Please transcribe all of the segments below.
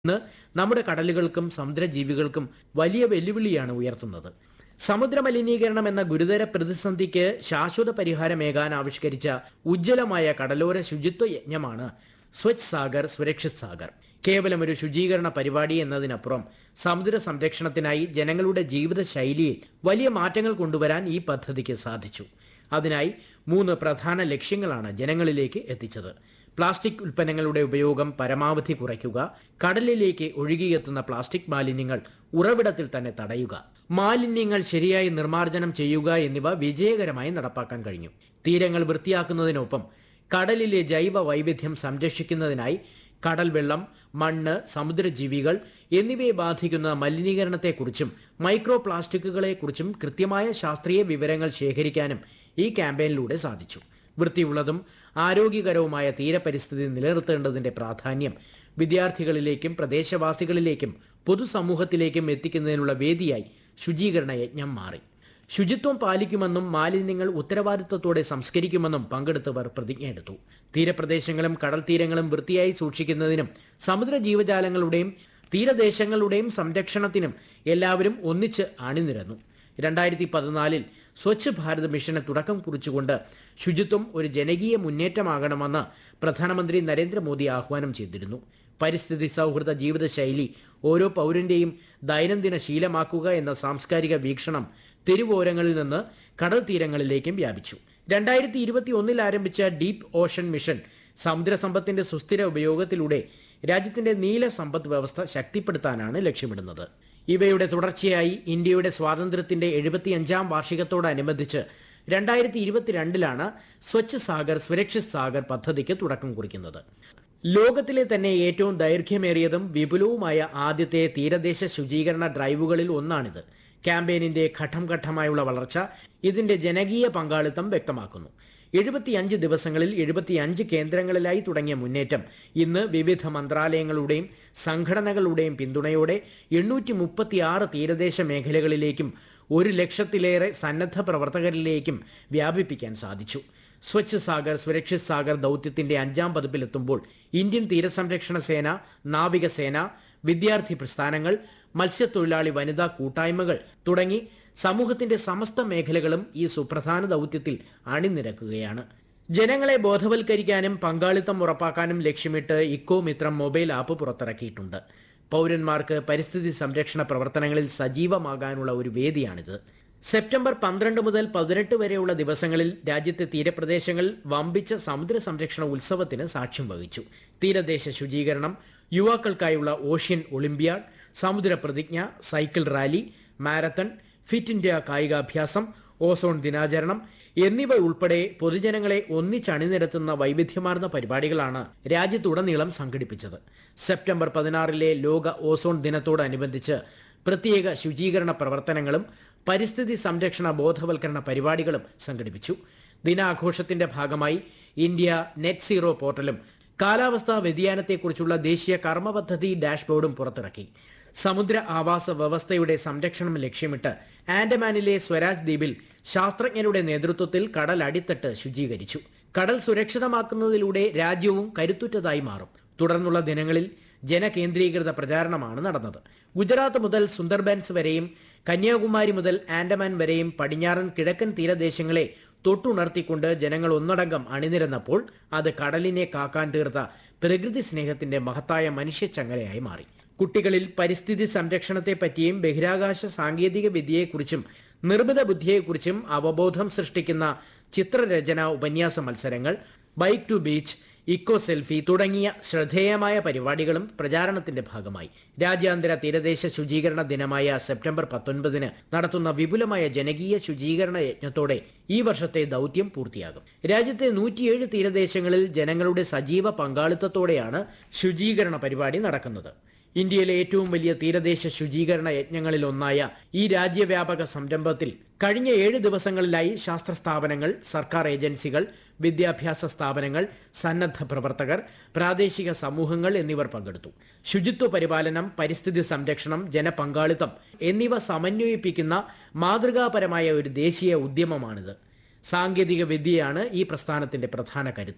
ഇന്ന് നമ്മുടെ കടലുകൾക്കും സമുദ്രജീവികൾക്കും വലിയ വെല്ലുവിളിയാണ് ഉയർത്തുന്നത് സമുദ്ര മലിനീകരണം എന്ന ഗുരുതര പ്രതിസന്ധിക്ക് ശാശ്വത പരിഹാരമേകാൻ ആവിഷ്കരിച്ച ഉജ്ജ്വലമായ കടലോര ശുചിത്വ യജ്ഞമാണ് സ്വച്ഛ് സാഗർ സുരക്ഷിത് സാഗർ കേവലം ഒരു ശുചീകരണ പരിപാടി എന്നതിനപ്പുറം സമുദ്ര സംരക്ഷണത്തിനായി ജനങ്ങളുടെ ജീവിത ശൈലിയിൽ വലിയ മാറ്റങ്ങൾ കൊണ്ടുവരാൻ ഈ പദ്ധതിക്ക് സാധിച്ചു അതിനായി മൂന്ന് പ്രധാന ലക്ഷ്യങ്ങളാണ് ജനങ്ങളിലേക്ക് എത്തിച്ചത് പ്ലാസ്റ്റിക് ഉൽപ്പന്നങ്ങളുടെ ഉപയോഗം പരമാവധി കുറയ്ക്കുക കടലിലേക്ക് ഒഴുകിയെത്തുന്ന പ്ലാസ്റ്റിക് മാലിന്യങ്ങൾ ഉറവിടത്തിൽ തന്നെ തടയുക മാലിന്യങ്ങൾ ശരിയായി നിർമ്മാർജ്ജനം ചെയ്യുക എന്നിവ വിജയകരമായി നടപ്പാക്കാൻ കഴിഞ്ഞു തീരങ്ങൾ വൃത്തിയാക്കുന്നതിനൊപ്പം കടലിലെ ജൈവ വൈവിധ്യം സംരക്ഷിക്കുന്നതിനായി കടൽ വെള്ളം മണ്ണ് സമുദ്രജീവികൾ എന്നിവയെ ബാധിക്കുന്ന മലിനീകരണത്തെക്കുറിച്ചും മൈക്രോ പ്ലാസ്റ്റിക്കുകളെക്കുറിച്ചും കൃത്യമായ ശാസ്ത്രീയ വിവരങ്ങൾ ശേഖരിക്കാനും ഈ ക്യാമ്പയിനിലൂടെ സാധിച്ചു വൃത്തിയുള്ളതും ആരോഗ്യകരവുമായ തീരപരിസ്ഥിതി നിലനിർത്തേണ്ടതിന്റെ പ്രാധാന്യം വിദ്യാർത്ഥികളിലേക്കും പ്രദേശവാസികളിലേക്കും പൊതുസമൂഹത്തിലേക്കും എത്തിക്കുന്നതിനുള്ള വേദിയായി ശുചീകരണ യജ്ഞം മാറി ശുചിത്വം പാലിക്കുമെന്നും മാലിന്യങ്ങൾ ഉത്തരവാദിത്വത്തോടെ സംസ്കരിക്കുമെന്നും പങ്കെടുത്തവർ പ്രതിജ്ഞയെടുത്തു തീരപ്രദേശങ്ങളും കടൽ തീരങ്ങളും വൃത്തിയായി സൂക്ഷിക്കുന്നതിനും സമുദ്ര ജീവജാലങ്ങളുടെയും തീരദേശങ്ങളുടെയും സംരക്ഷണത്തിനും എല്ലാവരും ഒന്നിച്ച് അണിനിരന്നു രണ്ടായിരത്തി പതിനാലിൽ സ്വച്ഛ് ഭാരത് മിഷന് തുടക്കം കുറിച്ചുകൊണ്ട് ശുചിത്വം ഒരു ജനകീയ മുന്നേറ്റമാകണമെന്ന് പ്രധാനമന്ത്രി നരേന്ദ്രമോദി ആഹ്വാനം ചെയ്തിരുന്നു പരിസ്ഥിതി സൗഹൃദ ജീവിതശൈലി ഓരോ പൗരന്റെയും ദൈനംദിന ശീലമാക്കുക എന്ന സാംസ്കാരിക വീക്ഷണം തെരുവോരങ്ങളിൽ നിന്ന് കടൽ തീരങ്ങളിലേക്കും വ്യാപിച്ചു രണ്ടായിരത്തി ഇരുപത്തി ഒന്നിൽ ആരംഭിച്ച ഡീപ് ഓഷൻ മിഷൻ സമുദ്ര സമ്പത്തിന്റെ സുസ്ഥിര ഉപയോഗത്തിലൂടെ രാജ്യത്തിന്റെ നീല സമ്പദ് വ്യവസ്ഥ ശക്തിപ്പെടുത്താനാണ് ലക്ഷ്യമിടുന്നത് ഇവയുടെ തുടർച്ചയായി ഇന്ത്യയുടെ സ്വാതന്ത്ര്യത്തിന്റെ എഴുപത്തിയഞ്ചാം വാർഷികത്തോടനുബന്ധിച്ച് രണ്ടായിരത്തി ഇരുപത്തിരണ്ടിലാണ് സ്വച്ഛ് സാഗർ സുരക്ഷിത് സാഗർ പദ്ധതിക്ക് തുടക്കം കുറിക്കുന്നത് ലോകത്തിലെ തന്നെ ഏറ്റവും ദൈർഘ്യമേറിയതും വിപുലവുമായ ആദ്യത്തെ തീരദേശ ശുചീകരണ ഡ്രൈവുകളിൽ ഒന്നാണിത് ക്യാമ്പയിനിന്റെ ഘട്ടം ഘട്ടമായുള്ള വളർച്ച ഇതിന്റെ ജനകീയ പങ്കാളിത്തം വ്യക്തമാക്കുന്നു എഴുപത്തിയഞ്ച് ദിവസങ്ങളിൽ എഴുപത്തിയഞ്ച് കേന്ദ്രങ്ങളിലായി തുടങ്ങിയ മുന്നേറ്റം ഇന്ന് വിവിധ മന്ത്രാലയങ്ങളുടെയും സംഘടനകളുടെയും പിന്തുണയോടെ എണ്ണൂറ്റി മുപ്പത്തിയാറ് തീരദേശ മേഖലകളിലേക്കും ഒരു ലക്ഷത്തിലേറെ സന്നദ്ധ പ്രവർത്തകരിലേക്കും വ്യാപിപ്പിക്കാൻ സാധിച്ചു സ്വച്ഛ് സാഗർ സുരക്ഷിത് സാഗർ ദൗത്യത്തിന്റെ അഞ്ചാം പതിപ്പിലെത്തുമ്പോൾ ഇന്ത്യൻ തീരസംരക്ഷണ സേന നാവികസേന വിദ്യാർത്ഥി പ്രസ്ഥാനങ്ങൾ മത്സ്യത്തൊഴിലാളി വനിതാ കൂട്ടായ്മകൾ തുടങ്ങി സമൂഹത്തിന്റെ സമസ്ത മേഖലകളും ഈ സുപ്രധാന ദൗത്യത്തിൽ അണിനിരക്കുകയാണ് ജനങ്ങളെ ബോധവൽക്കരിക്കാനും പങ്കാളിത്തം ഉറപ്പാക്കാനും ലക്ഷ്യമിട്ട് ഇക്കോ മിത്രം മൊബൈൽ ആപ്പ് പുറത്തിറക്കിയിട്ടുണ്ട് പൗരന്മാർക്ക് പരിസ്ഥിതി സംരക്ഷണ പ്രവർത്തനങ്ങളിൽ സജീവമാകാനുള്ള ഒരു വേദിയാണിത് സെപ്റ്റംബർ പന്ത്രണ്ട് മുതൽ പതിനെട്ട് വരെയുള്ള ദിവസങ്ങളിൽ രാജ്യത്തെ തീരപ്രദേശങ്ങൾ വമ്പിച്ച സമുദ്ര സംരക്ഷണ ഉത്സവത്തിന് സാക്ഷ്യം വഹിച്ചു തീരദേശ ശുചീകരണം യുവാക്കൾക്കായുള്ള ഓഷ്യൻ ഒളിമ്പ്യാഡ് സമുദ്ര പ്രതിജ്ഞ cycle rally marathon fit India കായികാഭ്യാസം ഓസോൺ ദിനാചരണം എന്നിവ ഉൾപ്പെടെ പൊതുജനങ്ങളെ ഒന്നിച്ചണിനിരത്തുന്ന വൈവിധ്യമാർന്ന പരിപാടികളാണ് രാജ്യത്തുടനീളം സംഘടിപ്പിച്ചത് സെപ്റ്റംബർ പതിനാറിലെ ലോക ഓസോൺ ദിനത്തോടനുബന്ധിച്ച് പ്രത്യേക ശുചീകരണ പ്രവർത്തനങ്ങളും പരിസ്ഥിതി സംരക്ഷണ ബോധവൽക്കരണ പരിപാടികളും സംഘടിപ്പിച്ചു ദിനാഘോഷത്തിന്റെ ഭാഗമായി ഇന്ത്യ നെറ്റ് സീറോ പോർട്ടലും കാലാവസ്ഥാ വ്യതിയാനത്തെക്കുറിച്ചുള്ള ദേശീയ കർമ്മ പദ്ധതി ഡാഷ്ബോർഡും പുറത്തിറക്കി സമുദ്ര ആവാസ വ്യവസ്ഥയുടെ സംരക്ഷണം ലക്ഷ്യമിട്ട് ആൻഡമാനിലെ സ്വരാജ് ദ്വീപിൽ ശാസ്ത്രജ്ഞരുടെ നേതൃത്വത്തിൽ കടൽ അടിത്തട്ട് ശുചീകരിച്ചു കടൽ സുരക്ഷിതമാക്കുന്നതിലൂടെ രാജ്യവും കരുത്തുറ്റതായി മാറും തുടർന്നുള്ള ദിനങ്ങളിൽ ജനകേന്ദ്രീകൃത പ്രചാരണമാണ് നടന്നത് ഗുജറാത്ത് മുതൽ സുന്ദർബൻസ് വരെയും കന്യാകുമാരി മുതൽ ആൻഡമാൻ വരെയും പടിഞ്ഞാറൻ കിഴക്കൻ തീരദേശങ്ങളെ തൊട്ടുണർത്തിക്കൊണ്ട് ജനങ്ങൾ ഒന്നടങ്കം അണിനിരന്നപ്പോൾ അത് കടലിനെ കാക്കാൻ തീർത്ത പ്രകൃതി സ്നേഹത്തിന്റെ മഹത്തായ മനുഷ്യച്ചങ്ങലയായി മാറി കുട്ടികളിൽ പരിസ്ഥിതി സംരക്ഷണത്തെപ്പറ്റിയും ബഹിരാകാശ സാങ്കേതിക വിദ്യയെക്കുറിച്ചും നിർമ്മിത ബുദ്ധിയെക്കുറിച്ചും അവബോധം സൃഷ്ടിക്കുന്ന ചിത്രരചന ഉപന്യാസ മത്സരങ്ങൾ bike to beach eco selfie തുടങ്ങിയ ശ്രദ്ധേയമായ പരിപാടികളും പ്രചാരണത്തിന്റെ ഭാഗമായി രാജ്യാന്തര തീരദേശ ശുചീകരണ ദിനമായ സെപ്റ്റംബർ പത്തൊൻപതിന് നടത്തുന്ന വിപുലമായ ജനകീയ ശുചീകരണ യജ്ഞത്തോടെ ഈ വർഷത്തെ ദൗത്യം പൂർത്തിയാകും രാജ്യത്തെ നൂറ്റിയേഴ് തീരദേശങ്ങളിൽ ജനങ്ങളുടെ സജീവ പങ്കാളിത്തത്തോടെയാണ് ശുചീകരണ പരിപാടി നടക്കുന്നത് ഇന്ത്യയിലെ ഏറ്റവും വലിയ തീരദേശ ശുചീകരണ യജ്ഞങ്ങളിൽ ഒന്നായ ഈ രാജ്യവ്യാപക സംരംഭത്തിൽ കഴിഞ്ഞ ഏഴ് ദിവസങ്ങളിലായി ശാസ്ത്ര സ്ഥാപനങ്ങൾ സർക്കാർ ഏജൻസികൾ വിദ്യാഭ്യാസ സ്ഥാപനങ്ങൾ സന്നദ്ധ പ്രവർത്തകർ പ്രാദേശിക സമൂഹങ്ങൾ എന്നിവർ പങ്കെടുത്തു ശുചിത്വ പരിപാലനം പരിസ്ഥിതി സംരക്ഷണം ജനപങ്കാളിത്തം എന്നിവ സമന്വയിപ്പിക്കുന്ന മാതൃകാപരമായ ഒരു ദേശീയ ഉദ്യമമാണിത് സാങ്കേതിക വിദ്യയാണ് ഈ പ്രസ്ഥാനത്തിന്റെ പ്രധാന കരുത്ത്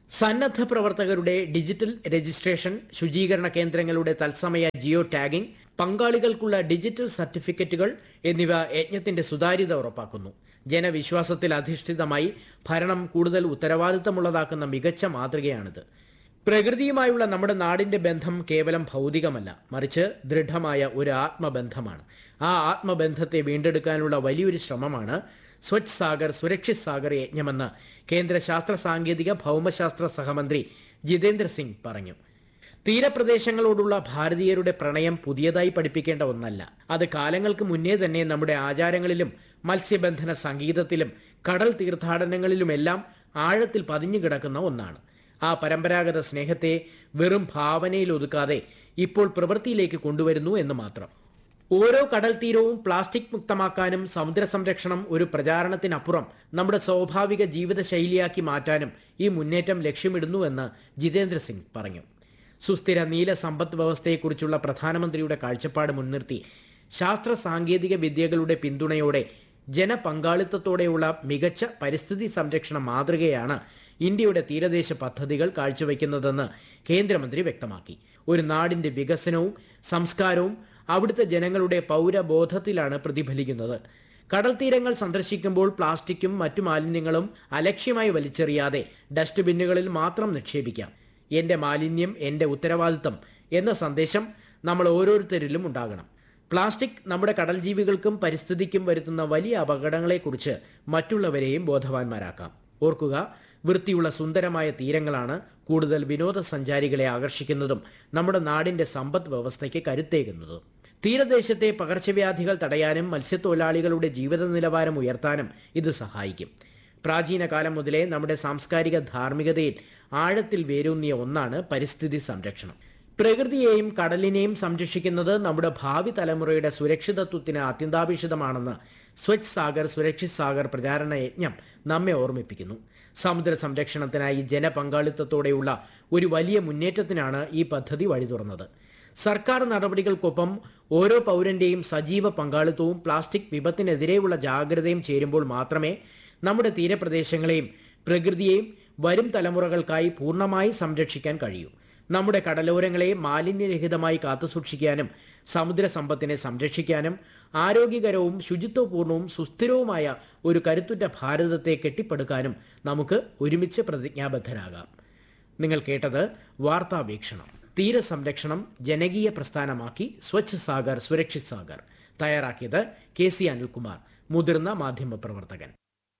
സന്നദ്ധ പ്രവർത്തകരുടെ ഡിജിറ്റൽ രജിസ്ട്രേഷൻ ശുചീകരണ കേന്ദ്രങ്ങളുടെ തത്സമയ ജിയോ ടാഗിംഗ് പങ്കാളികൾക്കുള്ള ഡിജിറ്റൽ സർട്ടിഫിക്കറ്റുകൾ എന്നിവ യജ്ഞത്തിന്റെ സുതാര്യത ഉറപ്പാക്കുന്നു ജനവിശ്വാസത്തിൽ അധിഷ്ഠിതമായി ഭരണം കൂടുതൽ ഉത്തരവാദിത്തമുള്ളതാക്കുന്ന മികച്ച മാതൃകയാണിത് പ്രകൃതിയുമായുള്ള നമ്മുടെ നാടിന്റെ ബന്ധം കേവലം ഭൗതികമല്ല മറിച്ച് ദൃഢമായ ഒരു ആത്മബന്ധമാണ് ആ ആത്മബന്ധത്തെ വീണ്ടെടുക്കാനുള്ള വലിയൊരു ശ്രമമാണ് സ്വച്ഛ് സാഗർ സുരക്ഷിത് സാഗർ യജ്ഞമെന്ന് കേന്ദ്ര ശാസ്ത്ര സാങ്കേതിക ഭൗമശാസ്ത്ര സഹമന്ത്രി ജിതേന്ദ്ര സിംഗ് പറഞ്ഞു തീരപ്രദേശങ്ങളോടുള്ള ഭാരതീയരുടെ പ്രണയം പുതിയതായി പഠിപ്പിക്കേണ്ട ഒന്നല്ല അത് കാലങ്ങൾക്ക് മുന്നേ തന്നെ നമ്മുടെ ആചാരങ്ങളിലും മത്സ്യബന്ധന സംഗീതത്തിലും കടൽ തീർത്ഥാടനങ്ങളിലുമെല്ലാം ആഴത്തിൽ പതിഞ്ഞു കിടക്കുന്ന ഒന്നാണ് ആ പരമ്പരാഗത സ്നേഹത്തെ വെറും ഭാവനയിൽ ഒതുക്കാതെ ഇപ്പോൾ പ്രവൃത്തിയിലേക്ക് കൊണ്ടുവരുന്നു എന്ന് മാത്രം ഓരോ കടൽ തീരവും പ്ലാസ്റ്റിക് മുക്തമാക്കാനും സമുദ്ര സംരക്ഷണം ഒരു പ്രചാരണത്തിനപ്പുറം നമ്മുടെ സ്വാഭാവിക ജീവിതശൈലിയാക്കി മാറ്റാനും ഈ മുന്നേറ്റം ലക്ഷ്യമിടുന്നുവെന്ന് ജിതേന്ദ്ര സിംഗ് പറഞ്ഞു സുസ്ഥിര നീല സമ്പദ് വ്യവസ്ഥയെക്കുറിച്ചുള്ള പ്രധാനമന്ത്രിയുടെ കാഴ്ചപ്പാട് മുൻനിർത്തി ശാസ്ത്ര സാങ്കേതിക വിദ്യകളുടെ പിന്തുണയോടെ ജനപങ്കാളിത്തത്തോടെയുള്ള മികച്ച പരിസ്ഥിതി സംരക്ഷണ മാതൃകയാണ് ഇന്ത്യയുടെ തീരദേശ പദ്ധതികൾ കാഴ്ചവെക്കുന്നതെന്ന് കേന്ദ്രമന്ത്രി വ്യക്തമാക്കി ഒരു നാടിന്റെ വികസനവും സംസ്കാരവും അവിടുത്തെ ജനങ്ങളുടെ പൗരബോധത്തിലാണ് പ്രതിഫലിക്കുന്നത് കടൽ തീരങ്ങൾ സന്ദർശിക്കുമ്പോൾ പ്ലാസ്റ്റിക്കും മറ്റു മാലിന്യങ്ങളും അലക്ഷ്യമായി വലിച്ചെറിയാതെ ഡസ്റ്റ്ബിന്നുകളിൽ മാത്രം നിക്ഷേപിക്കാം എന്റെ മാലിന്യം എന്റെ ഉത്തരവാദിത്തം എന്ന സന്ദേശം നമ്മൾ ഓരോരുത്തരിലും ഉണ്ടാകണം പ്ലാസ്റ്റിക് നമ്മുടെ കടൽ ജീവികൾക്കും പരിസ്ഥിതിക്കും വരുത്തുന്ന വലിയ അപകടങ്ങളെക്കുറിച്ച് മറ്റുള്ളവരെയും ബോധവാന്മാരാക്കാം ഓർക്കുക വൃത്തിയുള്ള സുന്ദരമായ തീരങ്ങളാണ് കൂടുതൽ വിനോദസഞ്ചാരികളെ ആകർഷിക്കുന്നതും നമ്മുടെ നാടിന്റെ സമ്പദ് വ്യവസ്ഥയ്ക്ക് കരുത്തേകുന്നതും തീരദേശത്തെ പകർച്ചവ്യാധികൾ തടയാനും മത്സ്യത്തൊഴിലാളികളുടെ ജീവിത നിലവാരം ഉയർത്താനും ഇത് സഹായിക്കും പ്രാചീന കാലം മുതലേ നമ്മുടെ സാംസ്കാരിക ധാർമ്മികതയിൽ ആഴത്തിൽ വേരൂന്നിയ ഒന്നാണ് പരിസ്ഥിതി സംരക്ഷണം പ്രകൃതിയെയും കടലിനെയും സംരക്ഷിക്കുന്നത് നമ്മുടെ ഭാവി തലമുറയുടെ സുരക്ഷിതത്വത്തിന് അത്യന്താപേക്ഷിതമാണെന്ന് സ്വച്ഛ് സാഗർ സുരക്ഷിത് സാഗർ പ്രചാരണ യജ്ഞം നമ്മെ ഓർമ്മിപ്പിക്കുന്നു സമുദ്ര സംരക്ഷണത്തിനായി ജനപങ്കാളിത്തത്തോടെയുള്ള ഒരു വലിയ മുന്നേറ്റത്തിനാണ് ഈ പദ്ധതി വഴി തുറന്നത് സർക്കാർ നടപടികൾക്കൊപ്പം ഓരോ പൗരന്റെയും സജീവ പങ്കാളിത്തവും പ്ലാസ്റ്റിക് വിപത്തിനെതിരെയുള്ള ജാഗ്രതയും ചേരുമ്പോൾ മാത്രമേ നമ്മുടെ തീരപ്രദേശങ്ങളെയും പ്രകൃതിയെയും വരും തലമുറകൾക്കായി പൂർണ്ണമായി സംരക്ഷിക്കാൻ കഴിയൂ നമ്മുടെ കടലോരങ്ങളെ മാലിന്യരഹിതമായി കാത്തുസൂക്ഷിക്കാനും സമുദ്ര സമ്പത്തിനെ സംരക്ഷിക്കാനും ആരോഗ്യകരവും ശുചിത്വപൂർണവും സുസ്ഥിരവുമായ ഒരു കരുത്തുറ്റ ഭാരതത്തെ കെട്ടിപ്പടുക്കാനും നമുക്ക് ഒരുമിച്ച് പ്രതിജ്ഞാബദ്ധരാകാം നിങ്ങൾ കേട്ടത് വാർത്താവീക്ഷണം തീരസംരക്ഷണം ജനകീയ പ്രസ്ഥാനമാക്കി സ്വച്ഛ് സാഗർ സുരക്ഷിത് സാഗർ തയ്യാറാക്കിയത് കെ സി അനിൽകുമാർ മുതിർന്ന മാധ്യമപ്രവർത്തകൻ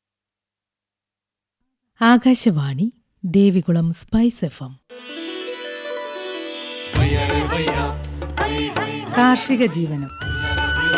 Akashvani Devikulam spice F M കാർഷിക ജീവനം